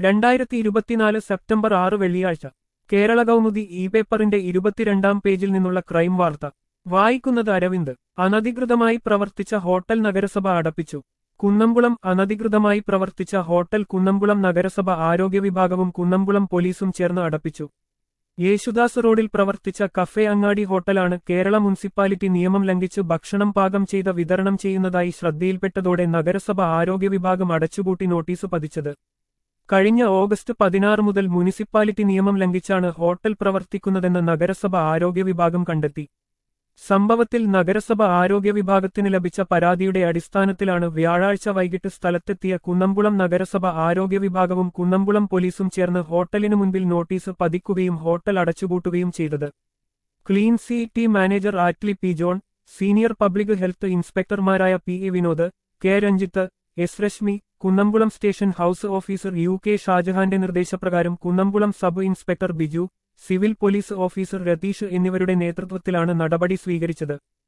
രണ്ടായിരത്തി ഇരുപത്തിനാല് സെപ്റ്റംബർ ആറ് വെള്ളിയാഴ്ച കേരള കൗമുദി ഇ പേപ്പറിന്റെ ഇരുപത്തിരണ്ടാം പേജിൽ നിന്നുള്ള ക്രൈം വാർത്ത വായിക്കുന്നത് അരവിന്ദ് അനധികൃതമായി പ്രവർത്തിച്ച ഹോട്ടൽ നഗരസഭ അടപ്പിച്ചു കുന്നംകുളം അനധികൃതമായി പ്രവർത്തിച്ച ഹോട്ടൽ കുന്നംകുളം നഗരസഭ ആരോഗ്യ വിഭാഗവും കുന്നംകുളം പോലീസും ചേർന്ന് അടപ്പിച്ചു യേശുദാസ് റോഡിൽ പ്രവർത്തിച്ച കഫേ അങ്ങാടി ഹോട്ടലാണ് കേരള മുനിസിപ്പാലിറ്റി നിയമം ലംഘിച്ച് ഭക്ഷണം പാകം ചെയ്ത വിതരണം ചെയ്യുന്നതായി ശ്രദ്ധയിൽപ്പെട്ടതോടെ നഗരസഭ ആരോഗ്യ വിഭാഗം അടച്ചുപൂട്ടി നോട്ടീസ് പതിച്ചത് കഴിഞ്ഞ ഓഗസ്റ്റ് പതിനാറ് മുതൽ മുനിസിപ്പാലിറ്റി നിയമം ലംഘിച്ചാണ് ഹോട്ടൽ പ്രവർത്തിക്കുന്നതെന്ന് നഗരസഭ ആരോഗ്യ വിഭാഗം കണ്ടെത്തി സംഭവത്തിൽ നഗരസഭ ആരോഗ്യ വിഭാഗത്തിന് ലഭിച്ച പരാതിയുടെ അടിസ്ഥാനത്തിലാണ് വ്യാഴാഴ്ച വൈകിട്ട് സ്ഥലത്തെത്തിയ കുന്നംകുളം നഗരസഭ ആരോഗ്യ വിഭാഗവും കുന്നംകുളം പോലീസും ചേർന്ന് ഹോട്ടലിനു മുൻപിൽ നോട്ടീസ് പതിക്കുകയും ഹോട്ടൽ അടച്ചുപൂട്ടുകയും ചെയ്തത് clean C T manager Attlee P John senior public health ഇൻസ്പെക്ടർമാരായ P A Vinod K Ranjith S Reshmi Kunnamkulam station house officer U K ഷാജഹാന്റെ നിർദ്ദേശപ്രകാരം Kunnamkulam sub inspector Biju civil police officer Ratheesh എന്നിവരുടെ നേതൃത്വത്തിലാണ് നടപടി സ്വീകരിച്ചത്